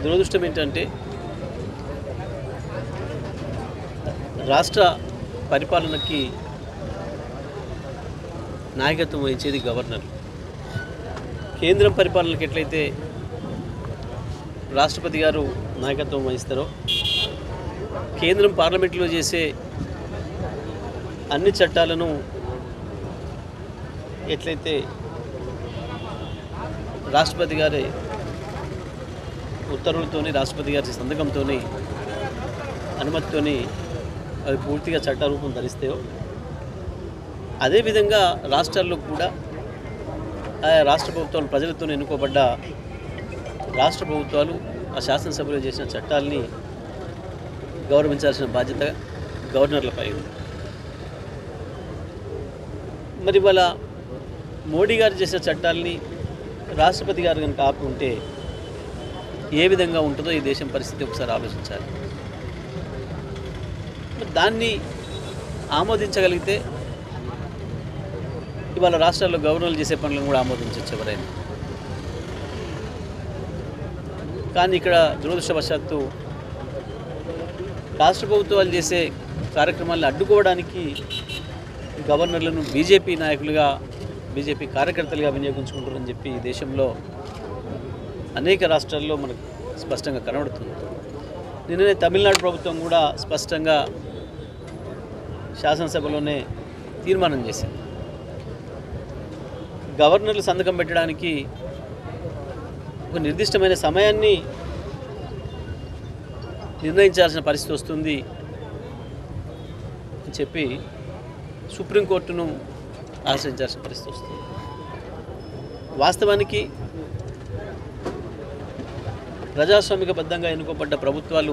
దురదృష్టం ఏంటంటే రాష్ట్ర పరిపాలనకి నాయకత్వం వహించేది గవర్నర్ కేంద్రం పరిపాలనకి ఎట్లయితే రాష్ట్రపతి గారు నాయకత్వం వహిస్తారో కేంద్రం పార్లమెంట్లో చేసే అన్ని చట్టాలను ఎట్లయితే రాష్ట్రపతి గారి ఉత్తర్వులతోని రాష్ట్రపతి గారి సంతకంతోని అనుమతితోని అవి పూర్తిగా చట్టరూపం ధరిస్తాయో అదేవిధంగా రాష్ట్రాల్లో కూడా ఆయా రాష్ట్ర ప్రభుత్వాలు ప్రజలతో ఎన్నుకోబడ్డ రాష్ట్ర ప్రభుత్వాలు ఆ శాసనసభలో చేసిన చట్టాలని గౌరవించాల్సిన బాధ్యత గవర్నర్లపై ఉంది మరి వాళ్ళ మోడీ గారు చేసిన చట్టాలని రాష్ట్రపతి గారు కనుక ఆపి ఉంటే ఏ విధంగా ఉంటుందో ఈ దేశం పరిస్థితి ఒకసారి ఆలోచించాలి మరి దాన్ని ఆమోదించగలిగితే ఇవాళ రాష్ట్రాల్లో గవర్నర్లు చేసే పనులను కూడా ఆమోదించవచ్చు ఎవరైనా కానీ ఇక్కడ దురదృష్టవశాత్తు రాష్ట్ర ప్రభుత్వాలు చేసే కార్యక్రమాలను అడ్డుకోవడానికి గవర్నర్లను బీజేపీ నాయకులుగా బీజేపీ కార్యకర్తలుగా వినియోగించుకుంటారని చెప్పి ఈ దేశంలో అనేక రాష్ట్రాల్లో మనకు స్పష్టంగా కనబడుతుంది నిన్ననే తమిళనాడు ప్రభుత్వం కూడా స్పష్టంగా శాసనసభలోనే తీర్మానం చేసింది గవర్నర్లు సంతకం పెట్టడానికి ఒక నిర్దిష్టమైన సమయాన్ని నిర్ణయించాల్సిన పరిస్థితి వస్తుంది అని చెప్పి సుప్రీంకోర్టును ఆశ్రయించాల్సిన పరిస్థితి వస్తుంది వాస్తవానికి ప్రజాస్వామికబద్ధంగా ఎన్నుకోబడ్డ ప్రభుత్వాలు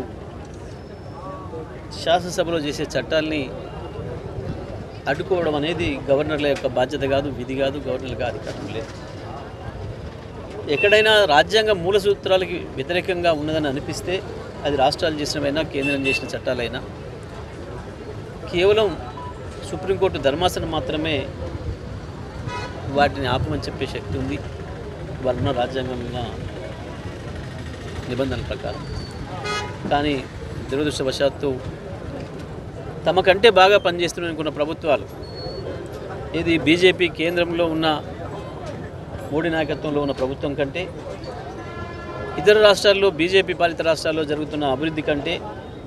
శాసనసభలో చేసే చట్టాల్ని అడ్డుకోవడం అనేది గవర్నర్ల యొక్క బాధ్యత కాదు విధి కాదు గవర్నర్లకు అధికారం లేదు ఎక్కడైనా రాజ్యాంగ మూల సూత్రాలకి వ్యతిరేకంగా ఉన్నదని అనిపిస్తే అది రాష్ట్రాలు చేసినవైనా కేంద్రం చేసిన చట్టాలైనా కేవలం సుప్రీంకోర్టు ధర్మాసనం మాత్రమే వాటిని ఆపమని చెప్పే శక్తి ఉంది వాళ్ళున్న రాజ్యాంగం మీద నిబంధనల ప్రకారం కానీ దురదృష్టవశాత్తు తమకంటే బాగా పనిచేస్తున్నాయి అనుకున్న ప్రభుత్వాలు ఇది బీజేపీ కేంద్రంలో ఉన్న మోడీ నాయకత్వంలో ఉన్న ప్రభుత్వం కంటే ఇతర రాష్ట్రాల్లో బీజేపీ పాలిత రాష్ట్రాల్లో జరుగుతున్న అభివృద్ధి కంటే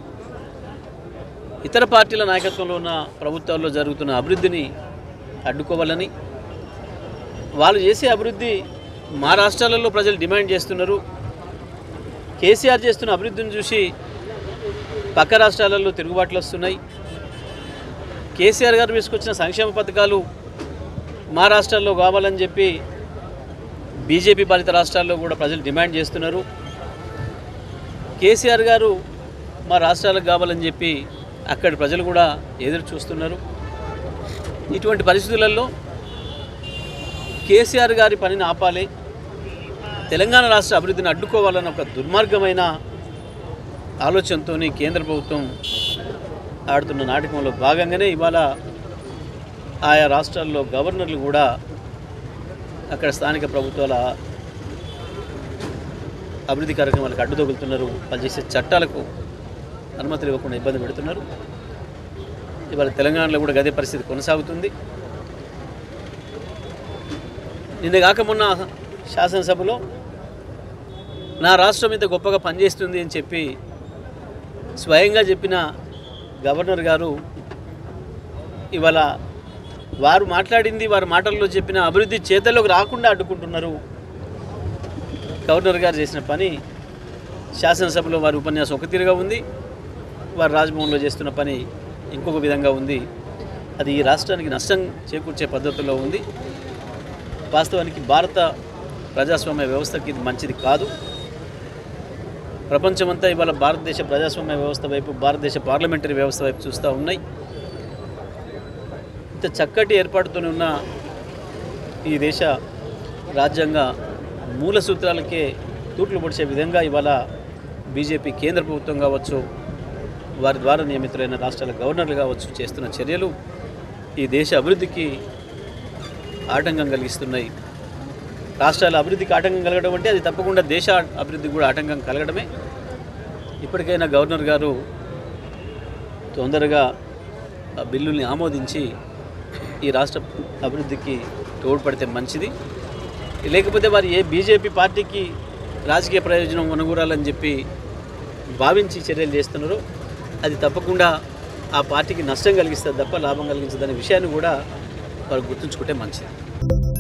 ఇతర పార్టీల నాయకత్వంలో ఉన్న ప్రభుత్వాల్లో జరుగుతున్న అభివృద్ధిని అడ్డుకోవాలని వాళ్ళు చేసే అభివృద్ధి మా రాష్ట్రాలలో ప్రజలు డిమాండ్ చేస్తున్నారు కేసీఆర్ చేస్తున్న అభివృద్ధిని చూసి పక్క రాష్ట్రాలలో తిరుగుబాట్లు వస్తున్నాయి కేసీఆర్ గారు తీసుకొచ్చిన సంక్షేమ పథకాలు మా రాష్ట్రాల్లో కావాలని చెప్పి బీజేపీ పాలిత రాష్ట్రాల్లో కూడా ప్రజలు డిమాండ్ చేస్తున్నారు కేసీఆర్ గారు మా రాష్ట్రాలకు కావాలని చెప్పి అక్కడి ప్రజలు కూడా ఎదురు చూస్తున్నారు ఇటువంటి పరిస్థితులలో కేసీఆర్ గారి పనిని ఆపాలి తెలంగాణ రాష్ట్ర అభివృద్ధిని అడ్డుకోవాలన్న ఒక దుర్మార్గమైన ఆలోచనతో కేంద్ర ప్రభుత్వం ఆడుతున్న నాటకంలో భాగంగానే ఇవాళ ఆయా రాష్ట్రాల్లో గవర్నర్లు కూడా అక్కడ స్థానిక ప్రభుత్వాల అభివృద్ధి కార్యక్రమాలకు అడ్డు తగులుతున్నారు వాళ్ళు చేసే చట్టాలకు అనుమతులు ఇవ్వకుండా ఇబ్బంది పెడుతున్నారు ఇవాళ తెలంగాణలో కూడా గదే పరిస్థితి కొనసాగుతుంది నిన్న కాక మొన్న శాసనసభలో నా రాష్ట్రం ఇంత గొప్పగా పనిచేస్తుంది అని చెప్పి స్వయంగా చెప్పిన గవర్నర్ గారు ఇవాళ వారు మాట్లాడింది వారి మాటల్లో చెప్పిన అభివృద్ధి చేతల్లోకి రాకుండా అడ్డుకుంటున్నారు గవర్నర్ గారు చేసిన పని శాసనసభలో వారి ఉపన్యాసం ఒక తీరుగా ఉంది వారు రాజ్భవన్లో చేస్తున్న పని ఇంకొక విధంగా ఉంది అది ఈ రాష్ట్రానికి నష్టం చేకూర్చే పద్ధతిలో ఉంది వాస్తవానికి భారత ప్రజాస్వామ్య వ్యవస్థకి ఇది మంచిది కాదు ప్రపంచమంతా ఇవాళ భారతదేశ ప్రజాస్వామ్య వ్యవస్థ వైపు భారతదేశ పార్లమెంటరీ వ్యవస్థ వైపు చూస్తూ ఉన్నాయి ఇంత చక్కటి ఏర్పాటుతో ఉన్న ఈ దేశ రాజ్యాంగ మూల సూత్రాలకే తూట్లు పొడిచే విధంగా ఇవాళ బీజేపీ కేంద్ర ప్రభుత్వం కావచ్చు వారి ద్వారా నియమితులైన రాష్ట్రాల గవర్నర్లు కావచ్చు చేస్తున్న చర్యలు ఈ దేశ అభివృద్ధికి ఆటంకం కలిగిస్తున్నాయి రాష్ట్రాల అభివృద్ధికి ఆటంకం కలగడం అంటే అది తప్పకుండా దేశ అభివృద్ధికి కూడా ఆటంకం కలగడమే ఇప్పటికైనా గవర్నర్ గారు తొందరగా ఆ బిల్లుల్ని ఆమోదించి ఈ రాష్ట్ర అభివృద్ధికి తోడ్పడితే మంచిది లేకపోతే వారు ఏ బీజేపీ పార్టీకి రాజకీయ ప్రయోజనం అనుకూరాలని చెప్పి భావించి చర్యలు చేస్తున్నారో అది తప్పకుండా ఆ పార్టీకి నష్టం కలిగిస్తుంది తప్ప లాభం కలిగించదనే విషయాన్ని కూడా వారు గుర్తుంచుకుంటే మంచిది